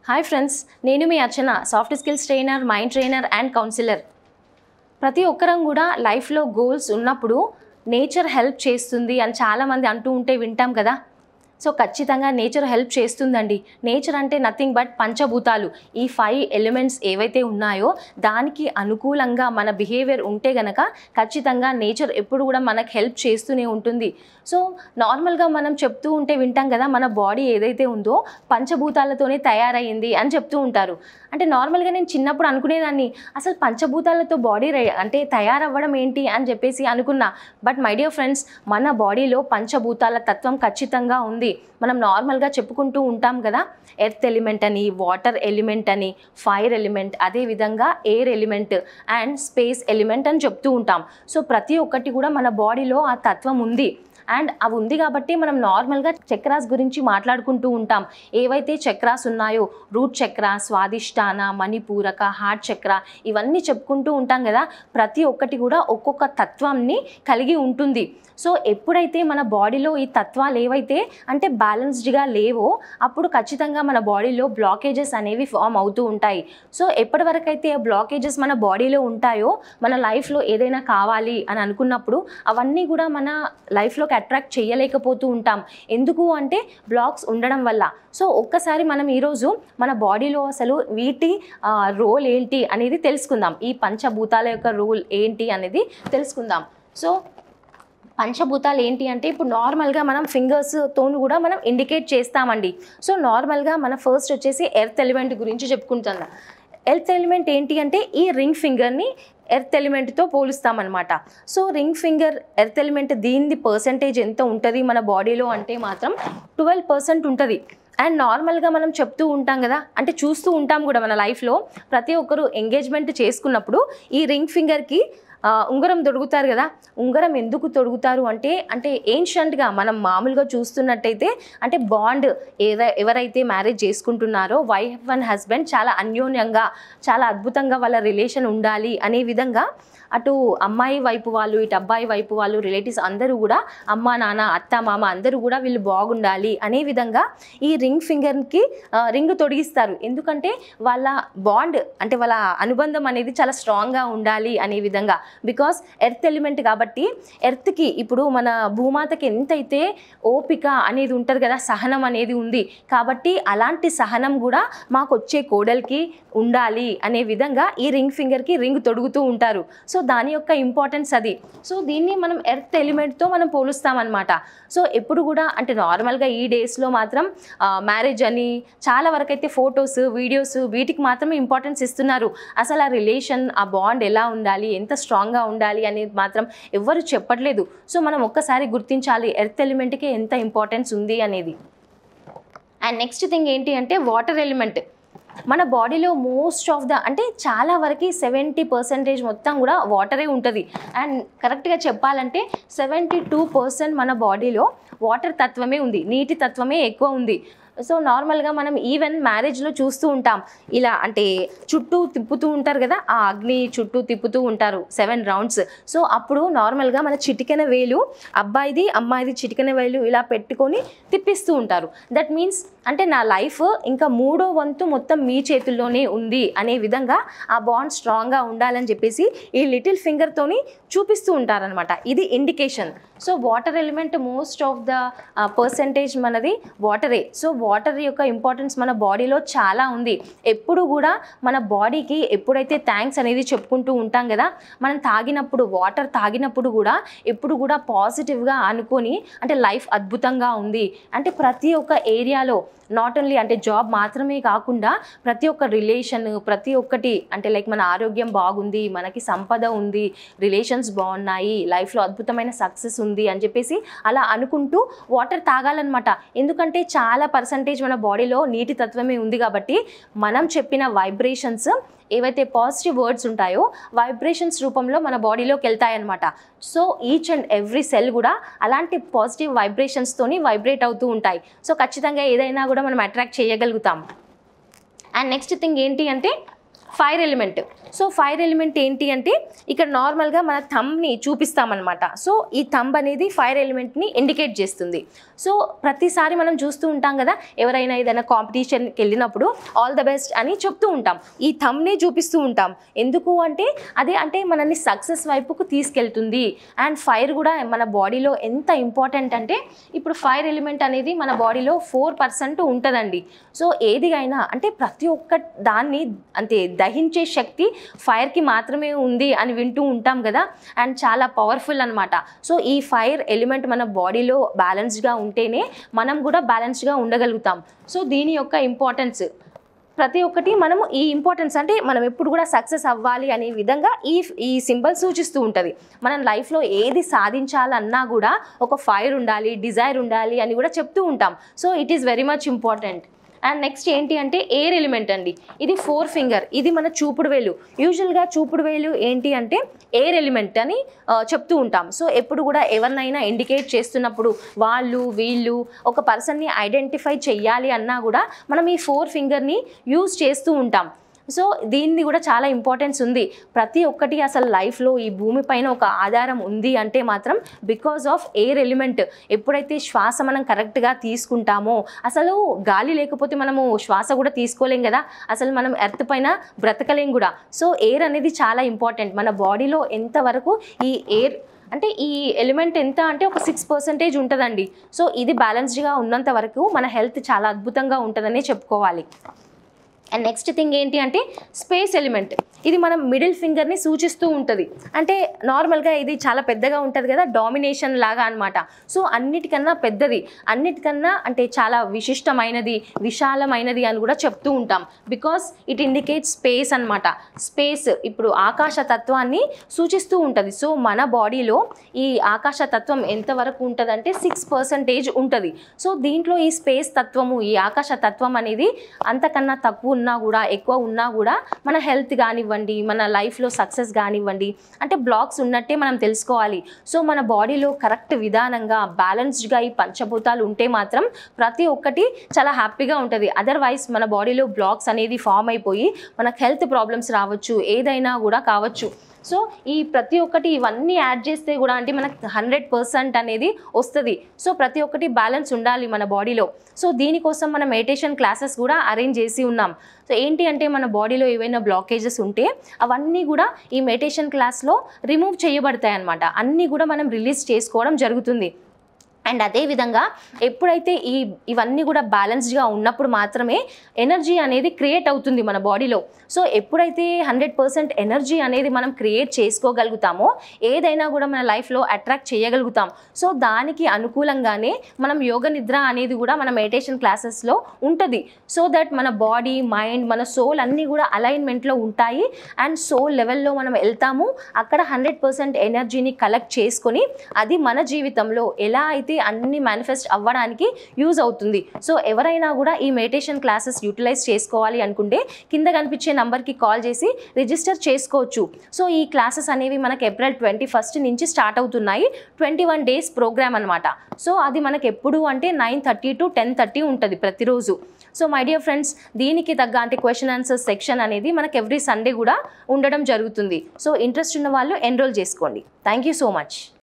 hi friends నేను మీ Archana soft skills trainer mind trainer and counsellor ప్రతి ఒక్కరం కూడా లైఫ్లో గోల్స్ ఉన్నప్పుడు నేచర్ హెల్ప్ చేస్తుంది అని చాలామంది అంటూ ఉంటే వింటాం కదా సో ఖచ్చితంగా నేచర్ హెల్ప్ చేస్తుందండి నేచర్ అంటే నథింగ్ బట్ పంచభూతాలు ఈ ఫైవ్ ఎలిమెంట్స్ ఏవైతే ఉన్నాయో దానికి అనుకూలంగా మన బిహేవియర్ ఉంటే గనక ఖచ్చితంగా నేచర్ ఎప్పుడు కూడా మనకు హెల్ప్ చేస్తూనే ఉంటుంది సో నార్మల్గా మనం చెప్తూ ఉంటే వింటాం కదా మన బాడీ ఏదైతే ఉందో పంచభూతాలతోనే తయారైంది అని చెప్తూ ఉంటారు అంటే నార్మల్గా నేను చిన్నప్పుడు అనుకునేదాన్ని అసలు పంచభూతాలతో బాడీ అంటే తయారవ్వడం ఏంటి అని చెప్పేసి అనుకున్నా బట్ మై డియర్ ఫ్రెండ్స్ మన బాడీలో పంచభూతాల తత్వం ఖచ్చితంగా ఉంది మనం నార్మల్గా చెప్పుకుంటూ ఉంటాం కదా ఎర్త్ ఎలిమెంట్ అని వాటర్ ఎలిమెంట్ అని ఫైర్ ఎలిమెంట్ అదేవిధంగా air element and space element అని చెప్తూ ఉంటాం సో ప్రతి ఒక్కటి కూడా మన బాడీలో ఆ తత్వం ఉంది అండ్ అవి ఉంది కాబట్టి మనం నార్మల్గా చక్రాస్ గురించి మాట్లాడుకుంటూ ఉంటాం ఏవైతే చక్రాస్ ఉన్నాయో రూట్ చక్ర స్వాదిష్టాన మణిపూరక హార్ట్ చక్ర ఇవన్నీ చెప్పుకుంటూ ఉంటాం కదా ప్రతి ఒక్కటి కూడా ఒక్కొక్క తత్వాన్ని కలిగి ఉంటుంది సో ఎప్పుడైతే మన బాడీలో ఈ తత్వాలు ఏవైతే అంటే బ్యాలెన్స్డ్గా లేవో అప్పుడు ఖచ్చితంగా మన బాడీలో బ్లాకేజెస్ అనేవి ఫామ్ అవుతూ ఉంటాయి సో ఎప్పటి వరకు అయితే ఆ బ్లాకేజెస్ మన బాడీలో ఉంటాయో మన లైఫ్లో ఏదైనా కావాలి అని అనుకున్నప్పుడు అవన్నీ కూడా మన లైఫ్లోకి అట్రాక్ట్ చేయలేకపోతూ ఉంటాం ఎందుకు అంటే బ్లాక్స్ ఉండడం వల్ల సో ఒక్కసారి మనం ఈరోజు మన బాడీలో అసలు వీటి రోల్ ఏంటి అనేది తెలుసుకుందాం ఈ పంచభూతాల యొక్క రోల్ ఏంటి అనేది తెలుసుకుందాం సో పంచభూతాలు ఏంటి అంటే ఇప్పుడు నార్మల్గా మనం ఫింగర్స్తో కూడా మనం ఇండికేట్ చేస్తామండి సో నార్మల్గా మన ఫస్ట్ వచ్చేసి ఎర్త్ ఎలిమెంట్ గురించి చెప్పుకుంటున్నాం ఎర్త్ ఎలిమెంట్ ఏంటి అంటే ఈ రింగ్ ఫింగర్ని ఎర్త్ ఎలిమెంట్తో పోలుస్తామన్నమాట so ring finger earth element దీనిది పర్సంటేజ్ ఎంత ఉంటుంది మన బాడీలో అంటే మాత్రం ట్వెల్వ్ పర్సెంట్ ఉంటుంది అండ్ నార్మల్గా మనం చెప్తూ ఉంటాం కదా అంటే చూస్తూ ఉంటాం కూడా మన లైఫ్లో ప్రతి ఒక్కరు ఎంగేజ్మెంట్ చేసుకున్నప్పుడు ఈ రింగ్ ఫింగర్కి ఉంగరం తొడుగుతారు కదా ఉంగరం ఎందుకు తొడుగుతారు అంటే అంటే ఏన్షంట్గా మనం మామూలుగా చూస్తున్నట్టయితే అంటే బాండ్ ఏదై ఎవరైతే మ్యారేజ్ చేసుకుంటున్నారో వైఫ్ అండ్ హస్బెండ్ చాలా అన్యోన్యంగా చాలా అద్భుతంగా వాళ్ళ రిలేషన్ ఉండాలి అనే విధంగా అటు అమ్మాయి వైపు వాళ్ళు ఇటు అబ్బాయి వైపు వాళ్ళు రిలేటివ్స్ అందరూ కూడా అమ్మ నాన్న అత్త మామ అందరూ కూడా వీళ్ళు బాగుండాలి అనే విధంగా ఈ రింగ్ ఫింగర్కి రింగ్ తొడిగిస్తారు ఎందుకంటే వాళ్ళ బాండ్ అంటే వాళ్ళ అనుబంధం అనేది చాలా స్ట్రాంగ్గా ఉండాలి అనే విధంగా బికాస్ ఎర్త్ ఎలిమెంట్ కాబట్టి ఎర్త్కి ఇప్పుడు మన భూమాతకి ఎంతైతే ఓపిక అనేది ఉంటుంది కదా సహనం అనేది ఉంది కాబట్టి అలాంటి సహనం కూడా మాకు వచ్చే కోడలికి ఉండాలి అనే విధంగా ఈ రింగ్ ఫింగర్కి రింగ్ తొడుగుతూ ఉంటారు సో దాని యొక్క ఇంపార్టెన్స్ అది సో దీన్ని మనం ఎర్త్ ఎలిమెంట్తో మనం పోలుస్తామన్నమాట సో ఎప్పుడు కూడా అంటే నార్మల్గా ఈ డేస్లో మాత్రం మ్యారేజ్ అని చాలా వరకు అయితే ఫొటోస్ వీడియోస్ వీటికి మాత్రమే ఇంపార్టెన్స్ ఇస్తున్నారు అసలు ఆ రిలేషన్ ఆ బాండ్ ఎలా ఉండాలి ఎంత స్ట్రాంగ్గా ఉండాలి అనేది మాత్రం ఎవ్వరు చెప్పట్లేదు సో మనం ఒక్కసారి గుర్తించాలి ఎర్త్ ఎలిమెంట్కి ఎంత ఇంపార్టెన్స్ ఉంది అనేది అండ్ నెక్స్ట్ థింగ్ ఏంటి అంటే వాటర్ ఎలిమెంట్ మన బాడీలో మోస్ట్ ఆఫ్ ద అంటే చాలా వరకు సెవెంటీ పర్సెంటేజ్ మొత్తం కూడా వాటరే ఉంటుంది అండ్ కరెక్ట్గా చెప్పాలంటే సెవెంటీ టూ పర్సెంట్ మన బాడీలో వాటర్ తత్వమే ఉంది నీటి తత్వమే ఎక్కువ ఉంది సో నార్మల్గా మనం ఈవెన్ మ్యారేజ్లో చూస్తూ ఉంటాం ఇలా అంటే చుట్టూ తిప్పుతూ ఉంటారు కదా ఆ అగ్ని చుట్టూ తిప్పుతూ ఉంటారు సెవెన్ రౌండ్స్ సో అప్పుడు నార్మల్గా మన చిటికెన వేలు అబ్బాయిది అమ్మాయిది చిటికెన వేలు ఇలా పెట్టుకొని తిప్పిస్తూ ఉంటారు దట్ మీన్స్ అంటే నా లైఫ్ ఇంకా మూడో వంతు మొత్తం మీ చేతుల్లోనే ఉంది అనే విధంగా ఆ బాండ్ స్ట్రాంగ్గా ఉండాలని చెప్పేసి ఈ లిటిల్ ఫింగర్తోని చూపిస్తూ ఉంటారనమాట ఇది indication so water element most of the percentage మనది వాటరే సో వాటర్ యొక్క ఇంపార్టెన్స్ మన బాడీలో చాలా ఉంది ఎప్పుడు కూడా మన బాడీకి ఎప్పుడైతే థ్యాంక్స్ అనేది చెప్పుకుంటూ ఉంటాం కదా మనం తాగినప్పుడు వాటర్ తాగినప్పుడు కూడా ఎప్పుడు కూడా పాజిటివ్గా అనుకొని అంటే లైఫ్ అద్భుతంగా ఉంది అంటే ప్రతి ఒక్క ఏరియాలో నాట్ ఓన్లీ అంటే జాబ్ మాత్రమే కాకుండా ప్రతి ఒక్క రిలేషన్ ప్రతి ఒక్కటి అంటే లైక్ మన ఆరోగ్యం బాగుంది మనకి సంపద ఉంది రిలేషన్స్ బాగున్నాయి లైఫ్లో అద్భుతమైన సక్సెస్ ఉంది అని చెప్పేసి అలా అనుకుంటూ వాటర్ తాగాలన్నమాట ఎందుకంటే చాలా పర్సంటేజ్ మన బాడీలో నీటి తత్వమే ఉంది కాబట్టి మనం చెప్పిన వైబ్రేషన్స్ ఏవైతే పాజిటివ్ వర్డ్స్ ఉంటాయో వైబ్రేషన్స్ రూపంలో మన బాడీలోకి వెళ్తాయన్నమాట so each and every cell కూడా అలాంటి పాజిటివ్ వైబ్రేషన్స్తోని వైబ్రేట్ అవుతూ ఉంటాయి సో ఖచ్చితంగా ఏదైనా కూడా మనం అట్రాక్ట్ చేయగలుగుతాం అండ్ నెక్స్ట్ థింగ్ ఏంటి అంటే fire element so fire element ఏంటి అంటే ఇక్కడ నార్మల్గా మన థంబ్ని చూపిస్తామన్నమాట సో ఈ థంబ్ అనేది ఫైర్ ఎలిమెంట్ని ఇండికేట్ చేస్తుంది సో ప్రతిసారి మనం చూస్తూ ఉంటాం కదా ఎవరైనా ఏదైనా కాంపిటీషన్కి వెళ్ళినప్పుడు ఆల్ ద బెస్ట్ అని చెప్తూ ఉంటాం ఈ థంబ్నే చూపిస్తూ ఉంటాం ఎందుకు అంటే అదే అంటే మనల్ని సక్సెస్ వైపుకు తీసుకెళ్తుంది అండ్ ఫైర్ కూడా మన బాడీలో ఎంత ఇంపార్టెంట్ అంటే ఇప్పుడు ఫైర్ ఎలిమెంట్ అనేది మన బాడీలో ఫోర్ పర్సెంట్ ఉంటుందండి సో ఏది అయినా అంటే ప్రతి ఒక్క దాన్ని అంటే దహించే శక్తి ఫైర్కి మాత్రమే ఉంది అని వింటూ ఉంటాం కదా అండ్ చాలా పవర్ఫుల్ అనమాట సో ఈ ఫైర్ ఎలిమెంట్ మన బాడీలో బ్యాలెన్స్డ్గా ఉంటేనే మనం కూడా బ్యాలెన్స్డ్గా ఉండగలుగుతాం సో దీని యొక్క ఇంపార్టెన్స్ ప్రతి ఒక్కటి మనము ఈ ఇంపార్టెన్స్ అంటే మనం ఎప్పుడు కూడా సక్సెస్ అవ్వాలి అనే విధంగా ఈ ఈ సింబల్ సూచిస్తూ ఉంటుంది మనం లైఫ్లో ఏది సాధించాలన్నా కూడా ఒక ఫైర్ ఉండాలి డిజైర్ ఉండాలి అని కూడా చెప్తూ ఉంటాం so it is very much important and next ఏంటి అంటే ఎయిర్ ఎలిమెంట్ అండి ఇది ఫోర్ ఫింగర్ ఇది మన చూపుడు వేలు యూజువల్గా చూపుడు వేలు ఏంటి అంటే ఎయిర్ ఎలిమెంట్ అని ఆ, చెప్తూ ఉంటాం సో ఎప్పుడు కూడా ఎవరినైనా ఇండికేట్ చేస్తున్నప్పుడు వాళ్ళు వీళ్ళు ఒక పర్సన్ని ఐడెంటిఫై చెయ్యాలి అన్నా కూడా మనం ఈ ఫోర్ ఫింగర్ని యూజ్ చేస్తూ ఉంటాం సో దీన్ని కూడా చాలా ఇంపార్టెన్స్ ఉంది ప్రతి ఒక్కటి అసలు లైఫ్లో ఈ భూమి పైన ఒక ఆధారం ఉంది అంటే మాత్రం బికాజ్ ఆఫ్ ఎయిర్ ఎలిమెంట్ ఎప్పుడైతే శ్వాస మనం కరెక్ట్గా తీసుకుంటామో అసలు గాలి లేకపోతే మనము శ్వాస కూడా తీసుకోలేం కదా అసలు మనం ఎర్త్ పైన బ్రతకలేం కూడా సో ఎయిర్ అనేది చాలా ఇంపార్టెంట్ మన బాడీలో ఎంతవరకు ఈ ఎయిర్ అంటే ఈ ఎలిమెంట్ ఎంత అంటే ఒక సిక్స్ పర్సెంటేజ్ ఉంటుందండి సో ఇది బ్యాలెన్స్డ్గా ఉన్నంత వరకు మన హెల్త్ చాలా అద్భుతంగా ఉంటుందనే చెప్పుకోవాలి అండ్ నెక్స్ట్ థింగ్ ఏంటి అంటే స్పేస్ ఎలిమెంట్ ఇది మనం మిడిల్ ఫింగర్ని సూచిస్తూ ఉంటుంది అంటే నార్మల్గా ఇది చాలా పెద్దగా ఉంటుంది కదా డామినేషన్ లాగా అన్నమాట సో అన్నిటికన్నా పెద్దది అన్నిటికన్నా అంటే చాలా విశిష్టమైనది విశాలమైనది అని కూడా చెప్తూ ఉంటాం బికాస్ ఇట్ ఇండికేట్ స్పేస్ అన్నమాట స్పేస్ ఇప్పుడు ఆకాశ తత్వాన్ని సూచిస్తూ ఉంటుంది సో మన బాడీలో ఈ ఆకాశ తత్వం ఎంతవరకు ఉంటుంది అంటే సిక్స్ పర్సెంటేజ్ ఉంటుంది సో దీంట్లో ఈ స్పేస్ తత్వము ఈ ఆకాశ తత్వం అనేది అంతకన్నా తక్కువ ఉన్నా కూడా ఎక్కువ ఉన్నా కూడా మన హెల్త్ కానివ్వండి మన లైఫ్లో సక్సెస్ కానివ్వండి అంటే బ్లాక్స్ ఉన్నట్టే మనం తెలుసుకోవాలి సో మన బాడీలో కరెక్ట్ విధానంగా బ్యాలెన్స్డ్గా ఈ పంచభూతాలు ఉంటే మాత్రం ప్రతి ఒక్కటి చాలా హ్యాపీగా ఉంటుంది అదర్వైజ్ మన బాడీలో బ్లాక్స్ అనేది ఫామ్ అయిపోయి మనకు హెల్త్ ప్రాబ్లమ్స్ రావచ్చు ఏదైనా కూడా కావచ్చు సో ఈ ప్రతి ఒక్కటి ఇవన్నీ యాడ్ చేస్తే కూడా అంటే మనకు హండ్రెడ్ పర్సెంట్ అనేది వస్తుంది సో ప్రతి ఒక్కటి బ్యాలెన్స్ ఉండాలి మన బాడీలో సో దీనికోసం మనం మెడిటేషన్ క్లాసెస్ కూడా అరేంజ్ చేసి ఉన్నాం సో ఏంటి అంటే మన బాడీలో ఏవైనా బ్లాకేజెస్ ఉంటే అవన్నీ కూడా ఈ మెడిటేషన్ క్లాస్లో రిమూవ్ చేయబడతాయి అన్నమాట అన్నీ కూడా మనం రిలీజ్ చేసుకోవడం జరుగుతుంది అండ్ అదేవిధంగా ఎప్పుడైతే ఈ ఇవన్నీ కూడా బ్యాలెన్స్డ్గా ఉన్నప్పుడు మాత్రమే ఎనర్జీ అనేది క్రియేట్ అవుతుంది మన బాడీలో సో ఎప్పుడైతే హండ్రెడ్ పర్సెంట్ ఎనర్జీ అనేది మనం క్రియేట్ చేసుకోగలుగుతామో ఏదైనా కూడా మన లైఫ్లో అట్రాక్ట్ చేయగలుగుతాం సో దానికి అనుకూలంగానే మనం యోగ నిద్ర అనేది కూడా మన మెడిటేషన్ క్లాసెస్లో ఉంటుంది సో దట్ మన బాడీ మైండ్ మన సోల్ అన్నీ కూడా అలైన్మెంట్లో ఉంటాయి అండ్ సోల్ లెవెల్లో మనం వెళ్తాము అక్కడ హండ్రెడ్ పర్సెంట్ ఎనర్జీని కలెక్ట్ చేసుకొని అది మన జీవితంలో ఎలా అయితే అన్ని మేనిఫెస్ట్ అవ్వడానికి యూజ్ అవుతుంది సో ఎవరైనా కూడా ఈ మెడిటేషన్ క్లాసెస్ యూటిలైజ్ చేసుకోవాలి అనుకుంటే కింద కనిపించే నంబర్కి కాల్ చేసి రిజిస్టర్ చేసుకోవచ్చు సో ఈ క్లాసెస్ అనేవి మనకి ఏప్రిల్ ట్వంటీ ఫస్ట్ నుంచి స్టార్ట్ అవుతున్నాయి ట్వంటీ వన్ డేస్ ప్రోగ్రామ్ అనమాట సో అది మనకి ఎప్పుడు అంటే nine thirty to ten thirty ఉంటుంది ప్రతిరోజు సో మై డియర్ ఫ్రెండ్స్ దీనికి తగ్గ అంటే క్వశ్చన్ ఆన్సర్ సెక్షన్ అనేది మనకి ఎవ్రీ సండే కూడా ఉండడం జరుగుతుంది సో ఇంట్రెస్ట్ ఉన్న వాళ్ళు ఎన్రోల్ చేసుకోండి థ్యాంక్ యూ సో మచ్